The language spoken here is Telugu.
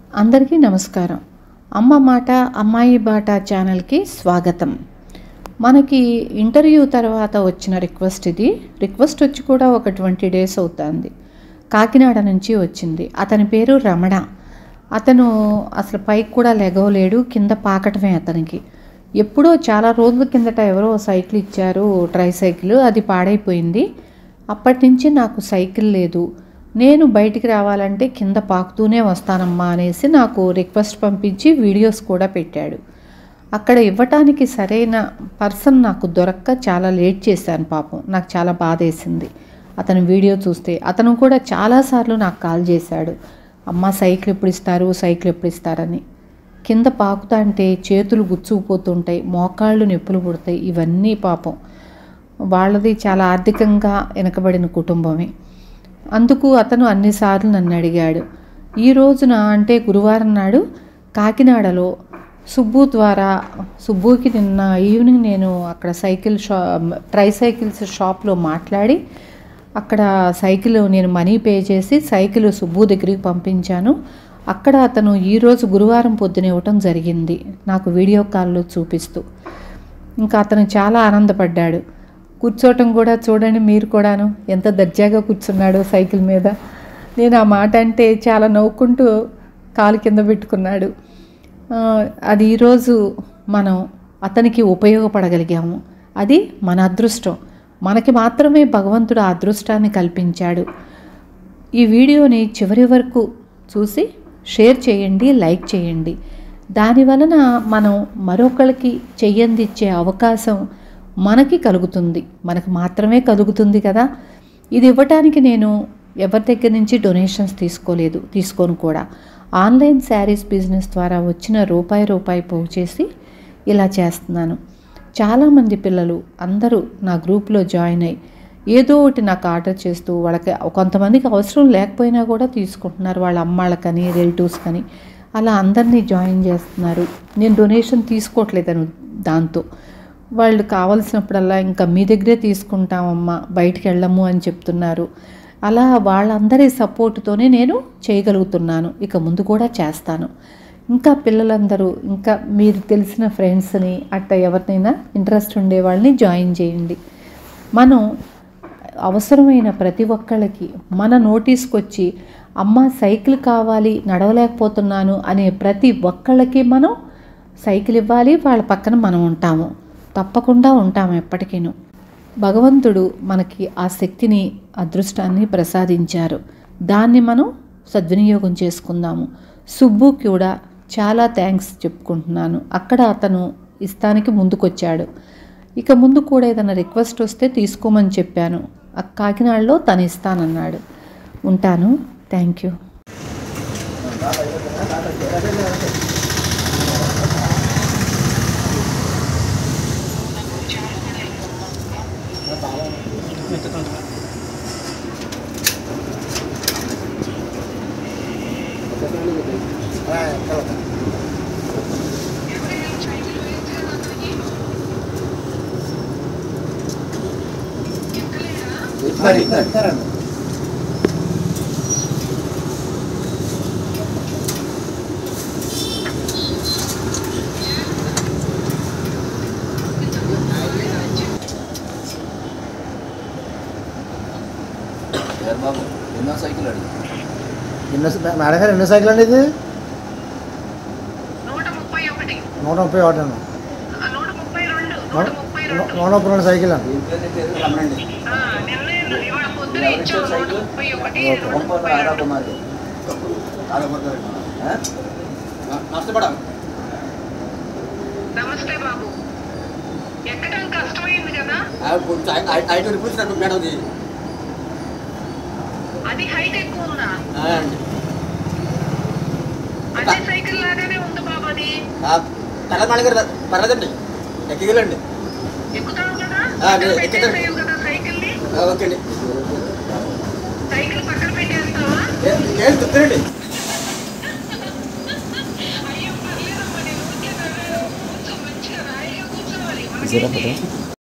అందరికీ నమస్కారం అమ్మ మాట అమ్మాయి బాట ఛానల్కి స్వాగతం మనకి ఇంటర్వ్యూ తర్వాత వచ్చిన రిక్వెస్ట్ ఇది రిక్వెస్ట్ వచ్చి కూడా ఒక ట్వంటీ డేస్ అవుతుంది కాకినాడ నుంచి వచ్చింది అతని పేరు రమణ అతను అసలు పైకి కూడా లెగవలేడు కింద పాకటమే అతనికి ఎప్పుడో చాలా రోజుల కిందట ఎవరో సైకిల్ ఇచ్చారు ట్రై సైకిల్ అది పాడైపోయింది అప్పటి నుంచి నాకు సైకిల్ లేదు నేను బయటికి రావాలంటే కింద పాకుతూనే వస్తానమ్మా అనేసి నాకు రిక్వెస్ట్ పంపించి వీడియోస్ కూడా పెట్టాడు అక్కడ ఇవ్వటానికి సరైన పర్సన్ నాకు దొరక్క చాలా లేట్ చేశాను పాపం నాకు చాలా బాధేసింది అతని వీడియో చూస్తే అతను కూడా చాలాసార్లు నాకు కాల్ చేశాడు అమ్మ సైకిల్ ఎప్పుడు ఇస్తారు సైకిల్ ఎప్పుడు ఇస్తారని కింద పాకుతా అంటే చేతులు గుచ్చుకుపోతుంటాయి మోకాళ్ళు నొప్పులు పుడతాయి ఇవన్నీ పాపం వాళ్ళది చాలా ఆర్థికంగా వెనకబడిన కుటుంబమే అందుకు అతను అన్నిసార్లు నన్ను అడిగాడు ఈ రోజున అంటే గురువారం నాడు కాకినాడలో సుబ్బు ద్వారా సుబ్బుకి నిన్న ఈవినింగ్ నేను అక్కడ సైకిల్ షా ట్రై సైకిల్స్ షాప్లో మాట్లాడి అక్కడ సైకిల్ నేను మనీ పే చేసి సైకిల్ సుబ్బు దగ్గరికి పంపించాను అక్కడ అతను ఈరోజు గురువారం పొద్దున ఇవ్వటం జరిగింది నాకు వీడియో కాల్లో చూపిస్తూ ఇంకా అతను చాలా ఆనందపడ్డాడు కూర్చోవటం కూడా చూడండి మీరు కూడాను ఎంత దర్జాగా కూర్చున్నాడో సైకిల్ మీద నేను ఆ మాట అంటే చాలా నవ్వుకుంటూ కాలు కింద పెట్టుకున్నాడు ఆ, అది ఈరోజు మనం అతనికి ఉపయోగపడగలిగాము అది మన అదృష్టం మనకి మాత్రమే భగవంతుడు ఆ అదృష్టాన్ని కల్పించాడు ఈ వీడియోని చివరి వరకు చూసి షేర్ చేయండి లైక్ చేయండి దాని వలన మనం మరొకరికి చెయ్యందిచ్చే అవకాశం మనకి కలుగుతుంది మనకు మాత్రమే కలుగుతుంది కదా ఇది ఇవ్వటానికి నేను ఎవరి దగ్గర నుంచి డొనేషన్స్ తీసుకోలేదు తీసుకోను కూడా ఆన్లైన్ శారీస్ బిజినెస్ ద్వారా వచ్చిన రూపాయి రూపాయి పోగు చేసి ఇలా చేస్తున్నాను చాలామంది పిల్లలు అందరూ నా గ్రూప్లో జాయిన్ అయ్యి ఏదో ఒకటి నాకు ఆర్డర్ చేస్తూ వాళ్ళకి కొంతమందికి అవసరం లేకపోయినా కూడా తీసుకుంటున్నారు వాళ్ళ అమ్మాళ్ళకని రిలేటివ్స్ కానీ అలా అందరినీ జాయిన్ చేస్తున్నారు నేను డొనేషన్ తీసుకోవట్లేదని దాంతో వాళ్ళు కావలసినప్పుడల్లా ఇంకా మీ దగ్గరే తీసుకుంటామమ్మా బయటికి వెళ్ళము అని చెప్తున్నారు అలా వాళ్ళందరి సపోర్టుతోనే నేను చేయగలుగుతున్నాను ఇక ముందు కూడా చేస్తాను ఇంకా పిల్లలందరూ ఇంకా మీరు తెలిసిన ఫ్రెండ్స్ని అట్ట ఎవరినైనా ఇంట్రెస్ట్ ఉండే వాళ్ళని జాయిన్ చేయండి మనం అవసరమైన ప్రతి ఒక్కళ్ళకి మన నోటీస్కి వచ్చి అమ్మ సైకిల్ కావాలి నడవలేకపోతున్నాను అనే ప్రతి ఒక్కళ్ళకి మనం సైకిల్ ఇవ్వాలి వాళ్ళ పక్కన మనం ఉంటాము తప్పకుండా ఉంటాము ఎప్పటికీను భగవంతుడు మనకి ఆ శక్తిని అదృష్టాన్ని ప్రసాదించారు దాన్ని మనం సద్వినియోగం చేసుకుందాము సుబ్బు కూడా చాలా థ్యాంక్స్ చెప్పుకుంటున్నాను అక్కడ అతను ఇస్తానికి ముందుకొచ్చాడు ఇక ముందు కూడా ఏదైనా రిక్వెస్ట్ వస్తే తీసుకోమని చెప్పాను ఆ కాకినాడలో తను ఇస్తానన్నాడు ఉంటాను థ్యాంక్ యూ మరి ఇస్తారండి బాబు ఎన్నో సైకిల్ అడిగి ఎన్నో మేడం గారు ఎన్నో సైకిల్ అండి ఇది నూట ముప్పై ఒకటి నూట ముప్పై ఒకటి అండి ఆ, నూట ముప్పై రెండు నూట ముప్పై రెండు నూట ముప్పై రెండు సైకిల్ అండి ఏం పేరు నీ పేరు రమణండి ఆ, నిన్నే ఇవాళ పొద్దున ఎవరు ఇచ్చావు ఇచ్చారు నూట సైకిల్? ముప్పై ఒకటి నూట కొంపలు ముప్పై ఆరా రెండు కుమారి నమస్తే మేడం నమస్తే బాబు ఎక్కడం కష్టమైంది కదా ఐదు రూపీస్ మేడం అది అది హైట్ ఎక్కువ ఉందా అండి అదే సైకిల్ లాగానే ఉంది బాబు అది తెలంగాణ గారు పర్లేదండి ఎక్కగలండి ఎక్కుతావు కదా ఆ, పక్కన ఎక్కుతాను. పెట్టేసేయవు కదా సైకిల్ ని ఓకే అండి సైకిల్ పక్కన పెట్టేస్తావా ఏం చెప్తారండి అయ్యో పర్లేదమ్మా నేను ఊరికే నవ్వాను. కూర్చో మంచిగా రాయిగా కూర్చోవాలి మనకేంటి?